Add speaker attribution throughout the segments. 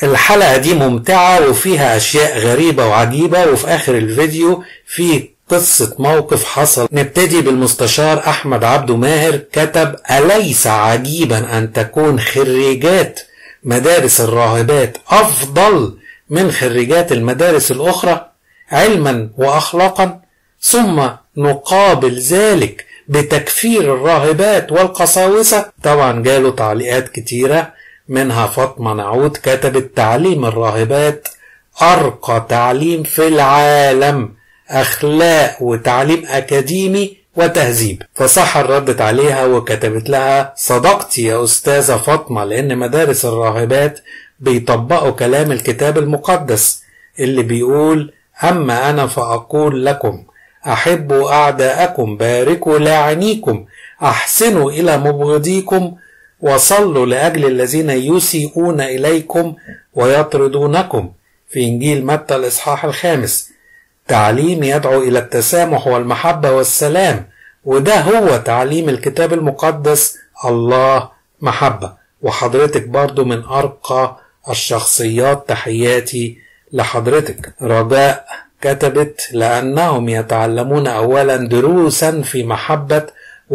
Speaker 1: الحلقة دي ممتعة وفيها أشياء غريبة وعجيبة وفي آخر الفيديو في قصة موقف حصل نبتدي بالمستشار أحمد عبده ماهر كتب أليس عجيبا أن تكون خريجات مدارس الراهبات أفضل من خريجات المدارس الأخرى علما وأخلاقا ثم نقابل ذلك بتكفير الراهبات والقساوسة طبعا جاله تعليقات كتيرة منها فاطمة نعود كتبت تعليم الراهبات أرقى تعليم في العالم أخلاق وتعليم أكاديمي وتهذيب فصحر ردت عليها وكتبت لها صدقتي يا أستاذة فاطمة لأن مدارس الراهبات بيطبقوا كلام الكتاب المقدس اللي بيقول أما أنا فأقول لكم أحبوا أعداءكم باركوا لاعنيكم أحسنوا إلى مبغضيكم وصلوا لأجل الذين يسيئون إليكم ويطردونكم في إنجيل متى الإصحاح الخامس تعليم يدعو إلى التسامح والمحبة والسلام وده هو تعليم الكتاب المقدس الله محبة وحضرتك برضو من أرقى الشخصيات تحياتي لحضرتك رجاء كتبت لأنهم يتعلمون أولا دروسا في محبة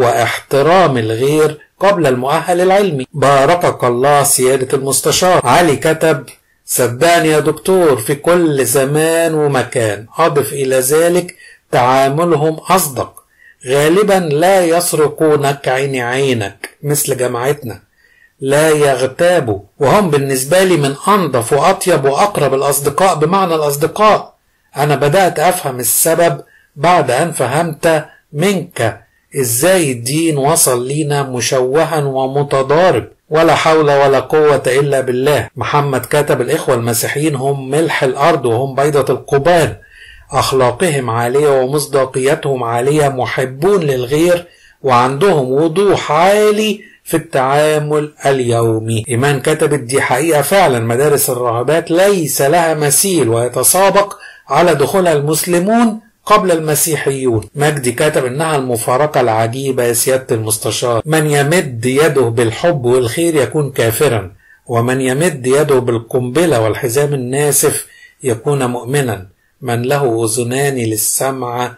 Speaker 1: واحترام الغير قبل المؤهل العلمي باركك الله سيادة المستشار علي كتب صدقني يا دكتور في كل زمان ومكان أضف إلى ذلك تعاملهم أصدق غالبا لا يسرقونك عين عينك مثل جماعتنا لا يغتابوا وهم بالنسبة لي من أنظف وأطيب وأقرب الأصدقاء بمعنى الأصدقاء أنا بدأت أفهم السبب بعد أن فهمت منك إزاي الدين وصل لينا مشوها ومتضارب ولا حول ولا قوة إلا بالله محمد كتب الإخوة المسيحيين هم ملح الأرض وهم بيضة القبان أخلاقهم عالية ومصداقيتهم عالية محبون للغير وعندهم وضوح عالي في التعامل اليومي إيمان كتبت دي حقيقة فعلا مدارس الراهبات ليس لها مثيل ويتسابق على دخولها المسلمون قبل المسيحيون مجدي كتب انها المفارقة العجيبة يا سيادة المستشار من يمد يده بالحب والخير يكون كافرا ومن يمد يده بالقنبلة والحزام الناسف يكون مؤمنا من له أذنان للسمع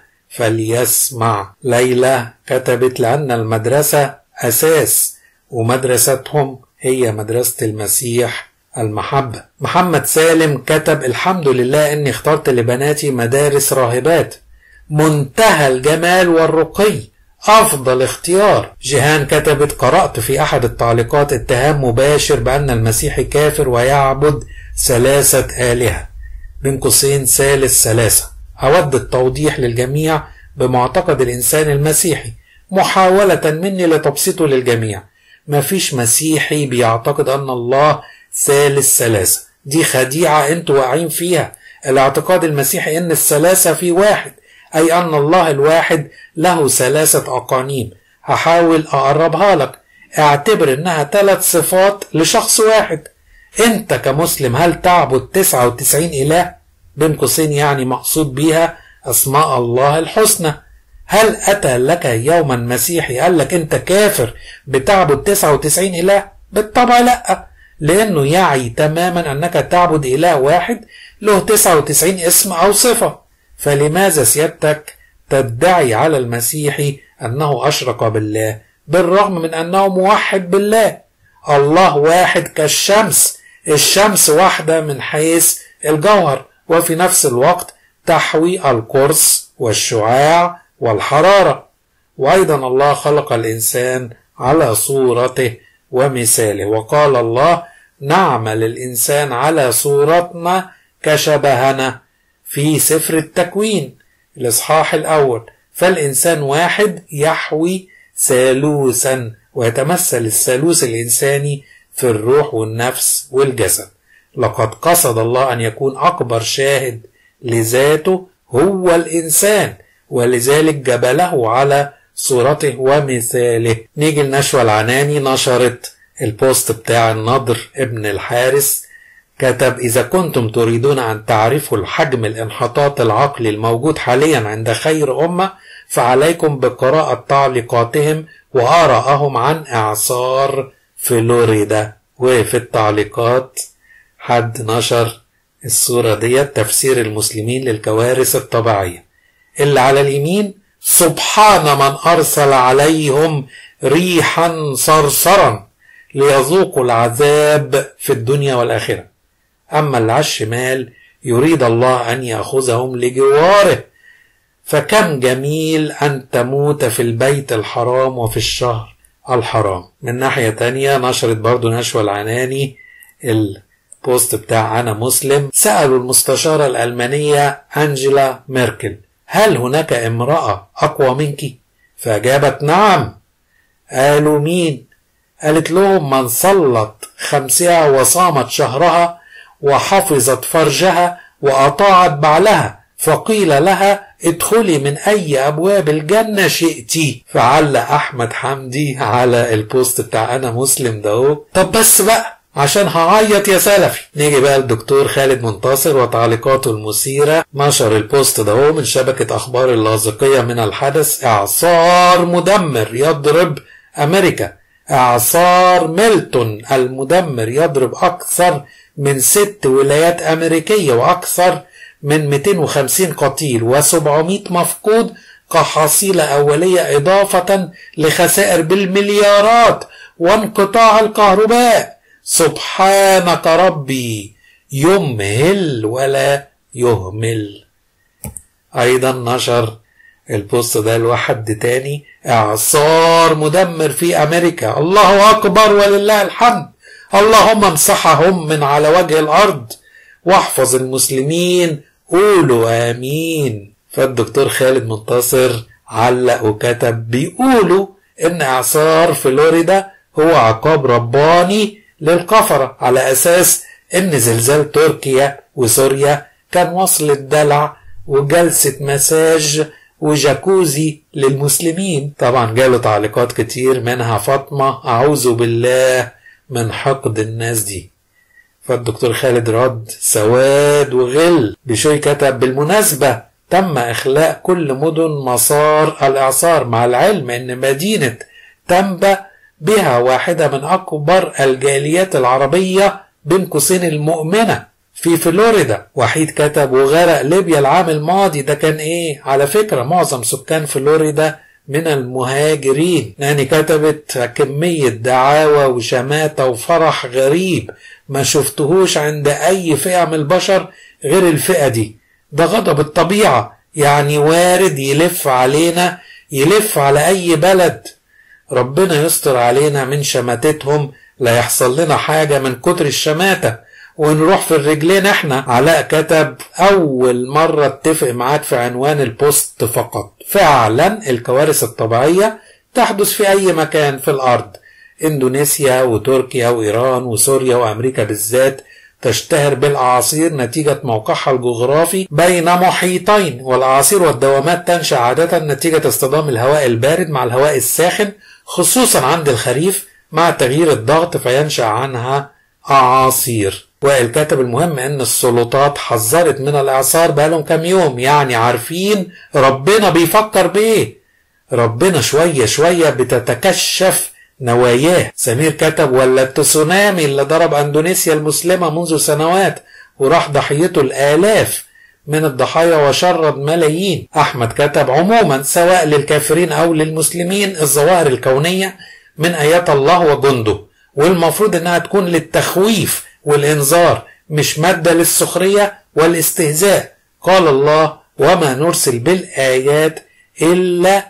Speaker 1: فليسمع ليلى كتبت لأن المدرسة أساس ومدرستهم هي مدرسة المسيح المحبة محمد سالم كتب الحمد لله اني اخترت لبناتي مدارس راهبات منتهى الجمال والرقي افضل اختيار جيهان كتبت قرأت في احد التعليقات اتهام مباشر بان المسيح كافر ويعبد ثلاثة آلهة بين قوسين ثالث ثلاثة أود التوضيح للجميع بمعتقد الإنسان المسيحي محاولة مني لتبسيطه للجميع مفيش مسيحي بيعتقد أن الله ثالث ثلاثة دي خديعة انتوا واقعين فيها الاعتقاد المسيحي ان الثلاثة في واحد اي ان الله الواحد له ثلاثة اقانيم هحاول اقربها لك اعتبر انها ثلاث صفات لشخص واحد انت كمسلم هل تعبد 99 اله بين قوسين يعني مقصود بيها اسماء الله الحسنى هل اتى لك يوما مسيحي قال لك انت كافر بتعبد 99 اله بالطبع لا لأنه يعي تماما أنك تعبد إله واحد له 99 اسم أو صفة فلماذا سيادتك تدعي على المسيحي أنه أشرك بالله بالرغم من أنه موحد بالله الله واحد كالشمس الشمس واحدة من حيث الجوهر وفي نفس الوقت تحوي القرص والشعاع والحرارة وأيضا الله خلق الإنسان على صورته ومثاله وقال الله نعمل الإنسان على صورتنا كشبهنا في سفر التكوين الإصحاح الأول فالإنسان واحد يحوي ثالوثا ويتمثل الثالوث الإنساني في الروح والنفس والجسد لقد قصد الله أن يكون أكبر شاهد لذاته هو الإنسان ولذلك جبله على صورته ومثاله نيجي لنشوى العناني نشرت البوست بتاع النضر ابن الحارس كتب إذا كنتم تريدون أن تعرفوا الحجم الانحطاط العقلي الموجود حاليا عند خير أمة فعليكم بقراءة تعليقاتهم وآراءهم عن إعصار فلوريدا وفي التعليقات حد نشر الصورة ديت تفسير المسلمين للكوارث الطبيعية اللي على اليمين سبحان من أرسل عليهم ريحا صرصرا ليذوقوا العذاب في الدنيا والآخرة أما اللي على الشمال يريد الله أن يأخذهم لجواره فكم جميل أن تموت في البيت الحرام وفي الشهر الحرام من ناحية تانية نشرت برضو نشوى العناني البوست بتاع أنا مسلم سألوا المستشارة الألمانية أنجيلا ميركل هل هناك امرأة أقوى منك؟ فأجابت نعم قالوا مين؟ قالت لهم من صلت خمسها وصامت شهرها وحفظت فرجها وأطاعت بعلها فقيل لها ادخلي من أي أبواب الجنة شئتي فعلق أحمد حمدي على البوست بتاع أنا مسلم ده طب بس بقى عشان هعيط يا سلفي نيجي بقى الدكتور خالد منتصر وتعليقاته المثيرة نشر البوست ده من شبكة أخبار اللاذقية من الحدث إعصار مدمر يضرب أمريكا إعصار ميلتون المدمر يضرب أكثر من ست ولايات أمريكية وأكثر من 250 قتيل و700 مفقود كحصيلة أولية إضافة لخسائر بالمليارات وانقطاع الكهرباء سبحانك ربي يمهل ولا يهمل أيضا نشر البوست ده لواحد تاني إعصار مدمر في أمريكا الله أكبر ولله الحمد اللهم امسحهم من على وجه الأرض واحفظ المسلمين قولوا آمين فالدكتور خالد منتصر علق وكتب بيقولوا إن إعصار فلوريدا هو عقاب رباني للكفرة على أساس إن زلزال تركيا وسوريا كان وصل الدلع وجلسة مساج وجاكوزي للمسلمين طبعا جاله تعليقات كتير منها فاطمة أعوذ بالله من حقد الناس دي فالدكتور خالد رد سواد وغل بشوي كتب بالمناسبة تم إخلاء كل مدن مسار الإعصار مع العلم أن مدينة تنبأ بها واحدة من أكبر الجاليات العربية بين قوسين المؤمنة في فلوريدا وحيد كتب وغرق ليبيا العام الماضي ده كان ايه على فكرة معظم سكان فلوريدا من المهاجرين يعني كتبت كمية دعاوى وشماتة وفرح غريب ما شفتهوش عند أي فئة من البشر غير الفئة دي ده غضب الطبيعة يعني وارد يلف علينا يلف على أي بلد ربنا يستر علينا من شماتتهم لا يحصل لنا حاجة من كتر الشماتة ونروح في الرجلين احنا علاء كتب اول مرة اتفق معاك في عنوان البوست فقط فعلا الكوارث الطبيعية تحدث في اي مكان في الارض اندونيسيا وتركيا وايران وسوريا وامريكا بالذات تشتهر بالاعاصير نتيجة موقعها الجغرافي بين محيطين والاعاصير والدوامات تنشأ عادة نتيجة اصطدام الهواء البارد مع الهواء الساخن خصوصا عند الخريف مع تغيير الضغط فينشأ عنها أعاصير والكاتب المهم ان السلطات حذرت من الاعصار بقالهم كام يوم يعني عارفين ربنا بيفكر بايه ربنا شوية شوية بتتكشف نواياه سمير كتب ولا التسونامي اللي ضرب اندونيسيا المسلمة منذ سنوات وراح ضحيته الالاف من الضحايا وشرد ملايين احمد كتب عموما سواء للكافرين او للمسلمين الظواهر الكونية من ايات الله وجنده والمفروض انها تكون للتخويف والإنذار مش مادة للسخرية والاستهزاء قال الله وما نرسل بالآيات إلا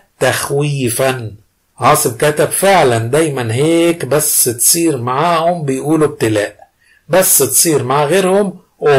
Speaker 1: تخويفا عاصم كتب فعلا دايما هيك بس تصير معاهم بيقولوا ابتلاء بس تصير مع غيرهم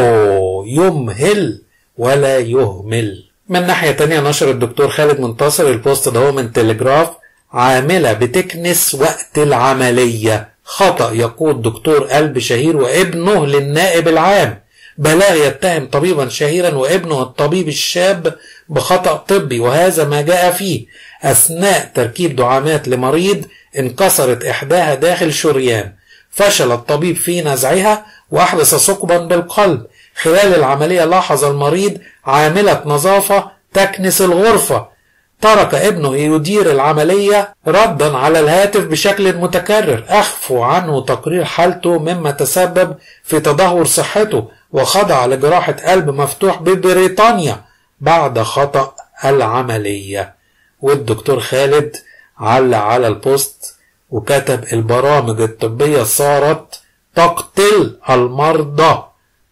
Speaker 1: أوه يمهل ولا يهمل من ناحية تانية نشر الدكتور خالد منتصر البوست ده من تلجراف عاملة بتكنس وقت العملية خطأ يقود دكتور قلب شهير وابنه للنائب العام بلاغ يتهم طبيبا شهيرا وابنه الطبيب الشاب بخطأ طبي وهذا ما جاء فيه أثناء تركيب دعامات لمريض انكسرت إحداها داخل شريان فشل الطبيب في نزعها وأحدث ثقبا بالقلب خلال العملية لاحظ المريض عاملة نظافة تكنس الغرفة ترك ابنه يدير العملية ردا على الهاتف بشكل متكرر أخفوا عنه تقرير حالته مما تسبب في تدهور صحته وخضع لجراحة قلب مفتوح ببريطانيا بعد خطأ العملية والدكتور خالد علق على البوست وكتب البرامج الطبية صارت تقتل المرضى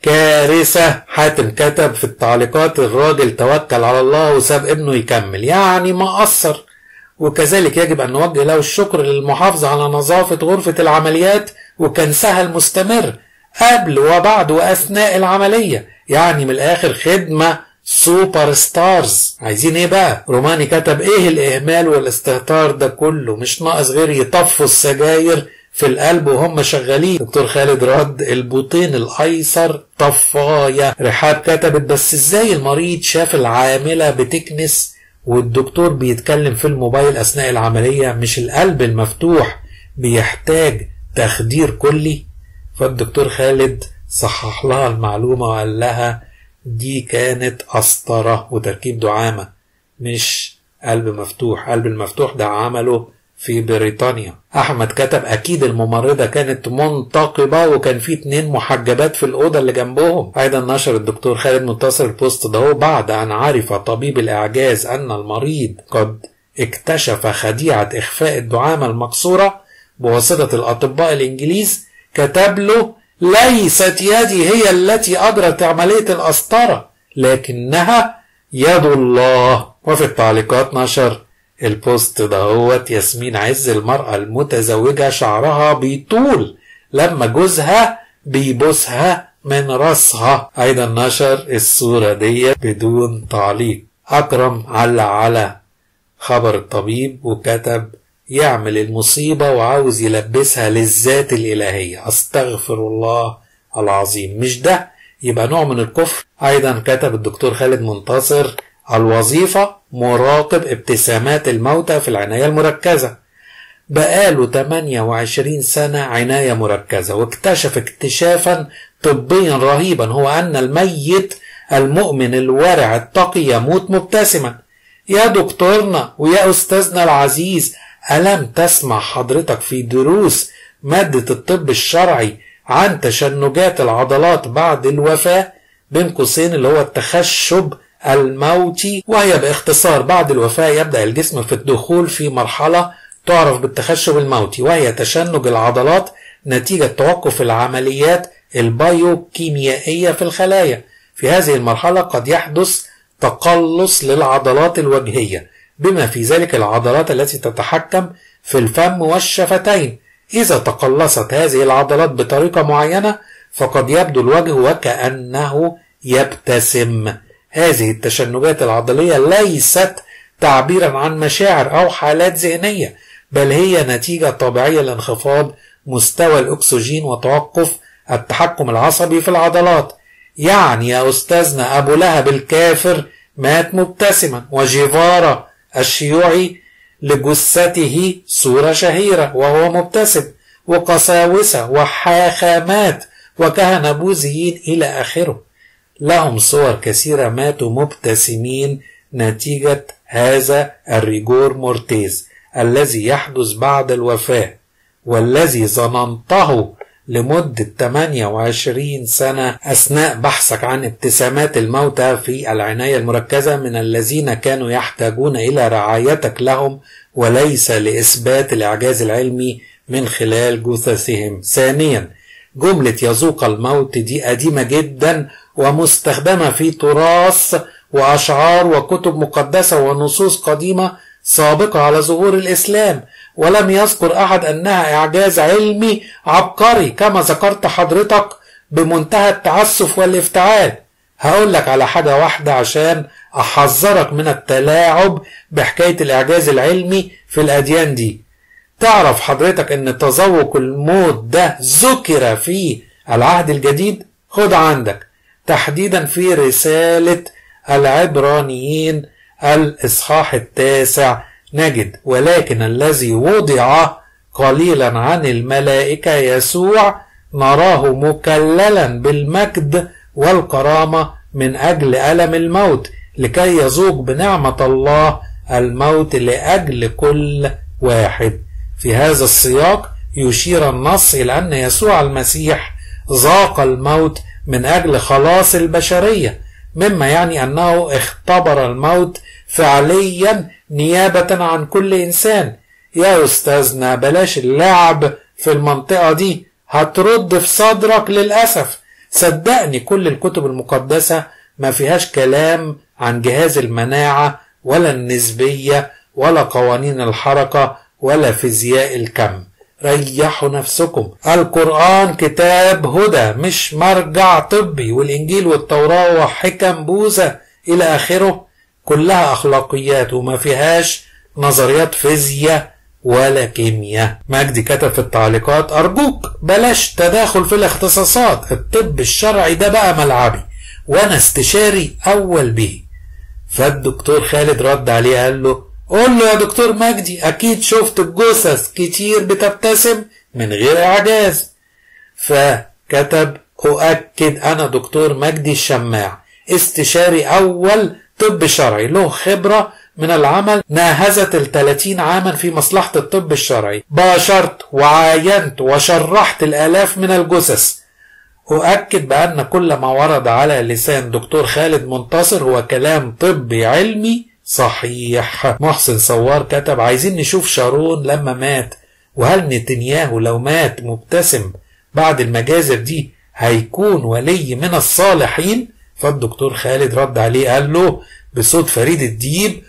Speaker 1: كارثة حاتم كتب في التعليقات الراجل توكل على الله وساب ابنه يكمل يعني ما قصر وكذلك يجب أن نوجه له الشكر للمحافظة على نظافة غرفة العمليات وكنسها المستمر قبل وبعد وأثناء العملية يعني من الآخر خدمة سوبر ستارز عايزين ايه بقى روماني كتب ايه الاهمال والاستهتار ده كله مش ناقص غير يطفوا السجاير في القلب وهم شغالين دكتور خالد رد البطين الايسر طفايه رحاب كتبت بس ازاي المريض شاف العامله بتكنس والدكتور بيتكلم في الموبايل اثناء العمليه مش القلب المفتوح بيحتاج تخدير كلي فالدكتور خالد صحح لها المعلومه وقال لها دي كانت قسطرة وتركيب دعامة مش قلب مفتوح قلب المفتوح ده عمله في بريطانيا احمد كتب اكيد الممرضه كانت منتقبه وكان في اتنين محجبات في الاوضه اللي جنبهم ايضا نشر الدكتور خالد منتصر البوست ده بعد ان عرف طبيب الاعجاز ان المريض قد اكتشف خديعه اخفاء الدعامه المكسوره بواسطه الاطباء الانجليز كتب له ليست يدي هي التي أجرت عملية القسطرة لكنها يد الله وفي التعليقات نشر البوست دهوت ياسمين عز المرأة المتزوجة شعرها بيطول لما جوزها بيبوسها من راسها أيضا نشر الصورة دي بدون تعليق أكرم علق على خبر الطبيب وكتب يعمل المصيبة وعاوز يلبسها للذات الإلهية أستغفر الله العظيم مش ده يبقى نوع من الكفر أيضا كتب الدكتور خالد منتصر الوظيفة مراقب ابتسامات الموتى في العناية المركزة بقاله 28 سنة عناية مركزة واكتشف اكتشافا طبيا رهيبا هو أن الميت المؤمن الورع التقي يموت مبتسما يا دكتورنا ويا أستاذنا العزيز ألم تسمع حضرتك في دروس مادة الطب الشرعي عن تشنجات العضلات بعد الوفاة بين قوسين اللي هو التخشب الموتي وهي باختصار بعد الوفاة يبدأ الجسم في الدخول في مرحلة تعرف بالتخشب الموتي وهي تشنج العضلات نتيجة توقف العمليات البايوكيميائية في الخلايا في هذه المرحلة قد يحدث تقلص للعضلات الوجهية بما في ذلك العضلات التي تتحكم في الفم والشفتين إذا تقلصت هذه العضلات بطريقة معينة فقد يبدو الوجه وكأنه يبتسم هذه التشنجات العضلية ليست تعبيرا عن مشاعر أو حالات ذهنية بل هي نتيجة طبيعية لانخفاض مستوى الأكسجين وتوقف التحكم العصبي في العضلات يعني يا أستاذنا أبو لهب الكافر مات مبتسما وجيفارا الشيوعي لجثته صورة شهيرة وهو مبتسم وقساوسة وحاخامات وكهنة بوذيين إلى آخره لهم صور كثيرة ماتوا مبتسمين نتيجة هذا الريجور مورتيز الذي يحدث بعد الوفاة والذي ظننته لمدة 28 سنة أثناء بحثك عن ابتسامات الموتى في العناية المركزة من الذين كانوا يحتاجون إلى رعايتك لهم وليس لإثبات الإعجاز العلمي من خلال جثثهم. ثانيا جملة يذوق الموت دي قديمة جدا ومستخدمة في تراث وأشعار وكتب مقدسة ونصوص قديمة سابقة على ظهور الإسلام ولم يذكر أحد أنها إعجاز علمي عبقري كما ذكرت حضرتك بمنتهى التعسف والافتعال هقول لك على حاجة واحدة عشان أحذرك من التلاعب بحكاية الإعجاز العلمي في الأديان دي تعرف حضرتك أن تذوق الموت ده ذكر في العهد الجديد خد عندك تحديدا في رسالة العبرانيين الإصحاح التاسع نجد ولكن الذي وضع قليلا عن الملائكة يسوع نراه مكللا بالمجد والكرامة من أجل ألم الموت لكي يذوق بنعمة الله الموت لأجل كل واحد في هذا السياق يشير النص إلى أن يسوع المسيح ذاق الموت من أجل خلاص البشرية مما يعني أنه اختبر الموت فعليا نيابة عن كل إنسان يا أستاذنا بلاش اللعب في المنطقة دي هترد في صدرك للأسف صدقني كل الكتب المقدسة ما فيهاش كلام عن جهاز المناعة ولا النسبية ولا قوانين الحركة ولا فيزياء الكم ريحوا نفسكم القرآن كتاب هدى مش مرجع طبي والإنجيل والتوراة وحكم بوذا إلى آخره كلها أخلاقيات وما فيهاش نظريات فيزياء ولا كيمياء مجدي كتب في التعليقات أرجوك بلاش تداخل في الاختصاصات الطب الشرعي ده بقى ملعبي وأنا استشاري أول به فالدكتور خالد رد عليه قال له قول له يا دكتور مجدي أكيد شفت الجثث كتير بتبتسم من غير إعجاز فكتب أؤكد أنا دكتور مجدي الشماع استشاري أول طب شرعي له خبرة من العمل ناهزت الثلاثين عاما في مصلحة الطب الشرعي باشرت وعاينت وشرحت الآلاف من الجثث أؤكد بأن كل ما ورد على لسان دكتور خالد منتصر هو كلام طبي علمي صحيح محسن صوار كتب عايزين نشوف شارون لما مات وهل نتنياهو لو مات مبتسم بعد المجازر دي هيكون ولي من الصالحين فالدكتور خالد رد عليه قال له بصوت فريد الديب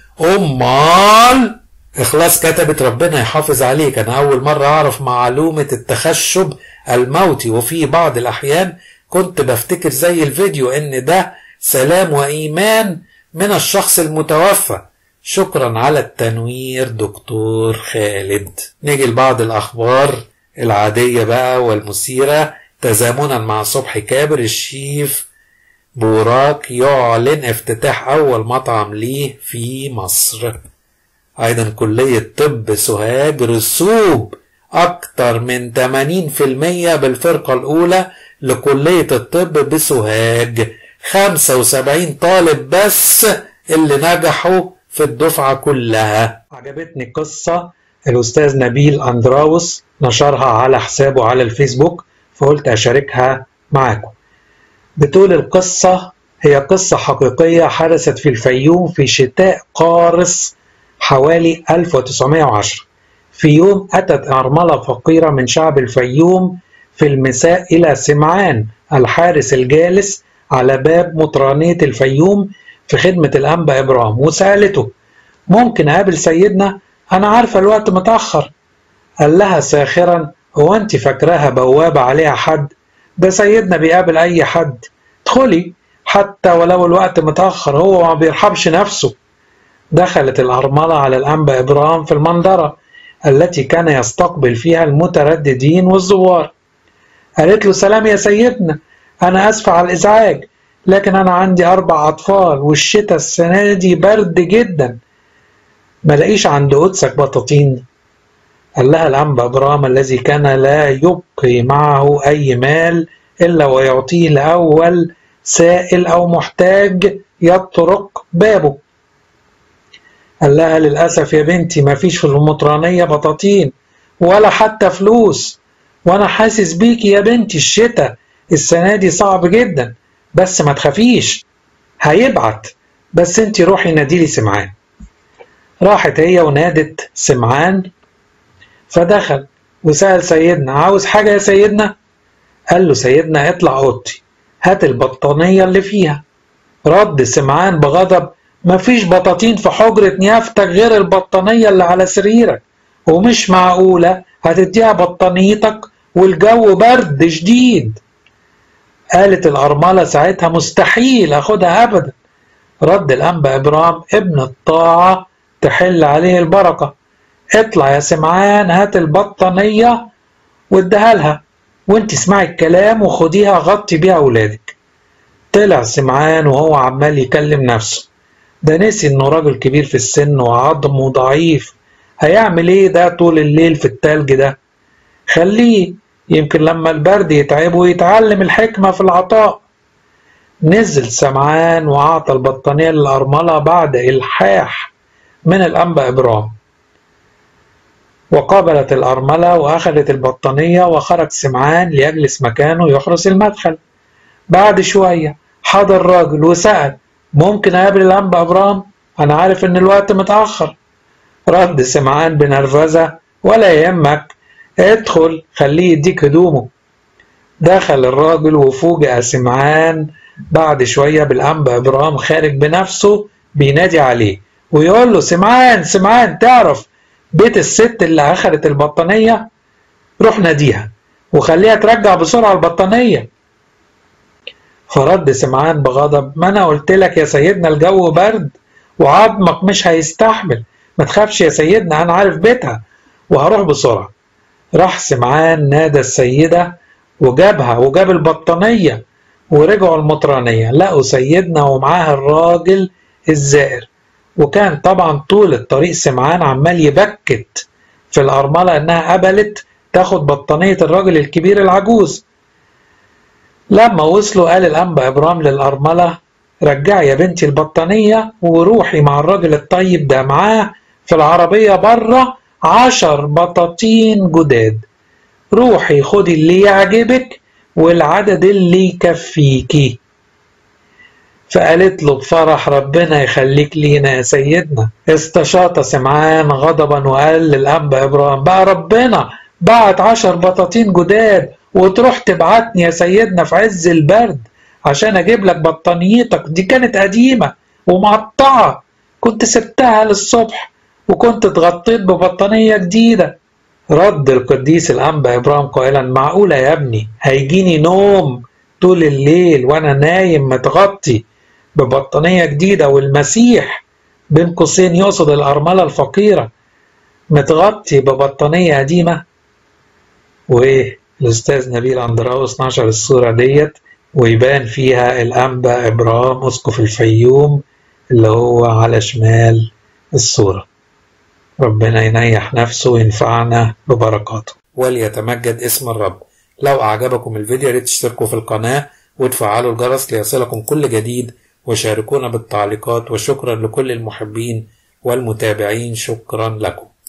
Speaker 1: امال اخلاص كتبت ربنا يحافظ عليك انا اول مرة اعرف معلومة التخشب الموتي وفي بعض الاحيان كنت بفتكر زي الفيديو ان ده سلام وايمان من الشخص المتوفى شكرا على التنوير دكتور خالد نيجي لبعض الاخبار العادية بقى والمثيرة تزامنا مع صبحي كابر الشيف بوراك يعلن افتتاح أول مطعم ليه في مصر أيضا كلية طب سوهاج رسوب أكتر من 80% بالفرقة الأولى لكلية الطب بسوهاج 75 طالب بس اللي نجحوا في الدفعة كلها عجبتني قصة الأستاذ نبيل أندراوس نشرها على حسابه على الفيسبوك فقلت أشاركها معاكم بتقول القصة هي قصة حقيقية حدثت في الفيوم في شتاء قارس حوالي 1910 في يوم أتت أرملة فقيرة من شعب الفيوم في المساء إلى سمعان الحارس الجالس على باب مطرانية الفيوم في خدمة الأنبا إبراهيم وسألته ممكن أقابل سيدنا أنا عارفة الوقت متأخر قال لها ساخرا هو أنت فاكراها بوابة عليها حد ده سيدنا بيقابل أي حد ادخلي حتى ولو الوقت متأخر هو ما بيرحبش نفسه دخلت الأرملة على الأنبا إبراهيم في المنظرة التي كان يستقبل فيها المترددين والزوار قالت له سلام يا سيدنا أنا أسفة على الإزعاج لكن أنا عندي أربع أطفال والشتاء السنة دي برد جدا ملاقيش عند قدسك بطاطين قال لها الأنبا إبراهيم الذي كان لا يبقي معه أي مال إلا ويعطيه لأول سائل أو محتاج يطرق بابه قال لها للأسف يا بنتي ما فيش في المطرانية بطاطين ولا حتى فلوس وأنا حاسس بيكي يا بنتي الشتاء السنة دي صعب جدا بس ما تخافيش هيبعت بس انت روحي ناديلي سمعان راحت هي ونادت سمعان فدخل وسأل سيدنا عاوز حاجة يا سيدنا قال له سيدنا اطلع اوضتي هات البطانية اللي فيها رد سمعان بغضب مفيش بطاطين في حجرة نيافتك غير البطانية اللي على سريرك ومش معقولة هتديها بطانيتك والجو برد شديد قالت الأرملة ساعتها مستحيل أخدها أبدا رد الأنبا إبرام ابن الطاعة تحل عليه البركة اطلع يا سمعان هات البطانية واديها لها وانت اسمعي الكلام وخديها غطي بيها أولادك طلع سمعان وهو عمال يكلم نفسه ده نسي انه راجل كبير في السن وعظمه ضعيف هيعمل ايه ده طول الليل في التلج ده خليه يمكن لما البرد يتعبه يتعلم الحكمة في العطاء نزل سمعان وأعطى البطانية للأرملة بعد إلحاح من الأنبا إبرام وقابلت الأرملة وأخذت البطانية وخرج سمعان ليجلس مكانه يحرس المدخل بعد شوية حضر راجل وسأل ممكن أقابل الأنبا إبرام أنا عارف إن الوقت متأخر رد سمعان بنرفزة ولا يهمك ادخل خليه يديك هدومه دخل الراجل وفوجئ سمعان بعد شوية بالأنبا إبرام خارج بنفسه بينادي عليه ويقول له سمعان سمعان تعرف بيت الست اللي أخذت البطانية روح ناديها وخليها ترجع بسرعة البطانية فرد سمعان بغضب ما أنا قلت لك يا سيدنا الجو برد وعظمك مش هيستحمل ما تخافش يا سيدنا أنا عارف بيتها وهروح بسرعة راح سمعان نادى السيدة وجابها وجاب البطانية ورجعوا المطرانية لقوا سيدنا ومعاه الراجل الزائر وكان طبعا طول الطريق سمعان عمال يبكت في الأرملة إنها قبلت تاخد بطانية الراجل الكبير العجوز لما وصلوا قال الأنبا إبرام للأرملة رجعي يا بنتي البطانية وروحي مع الراجل الطيب ده معاه في العربية بره عشر بطاطين جداد روحي خدي اللي يعجبك والعدد اللي يكفيكي فقالت له بفرح ربنا يخليك لينا يا سيدنا استشاط سمعان غضبا وقال للأنبا إبراهيم بقى ربنا بعت عشر بطاطين جداد وتروح تبعتني يا سيدنا في عز البرد عشان أجيب لك بطانيتك دي كانت قديمة ومقطعة كنت سبتها للصبح وكنت اتغطيت ببطانية جديدة رد القديس الأنبا إبراهيم قائلا معقولة يا ابني هيجيني نوم طول الليل وأنا نايم متغطي ببطانية جديدة والمسيح بين قوسين يقصد الأرملة الفقيرة متغطي ببطانية قديمة وإيه الأستاذ نبيل أندراوس نشر الصورة ديت ويبان فيها الأنبا إبرام أسقف الفيوم اللي هو على شمال الصورة ربنا ينيح نفسه وينفعنا ببركاته وليتمجد اسم الرب لو أعجبكم الفيديو يا ريت تشتركوا في القناة وتفعلوا الجرس ليصلكم كل جديد وشاركونا بالتعليقات وشكرا لكل المحبين والمتابعين شكرا لكم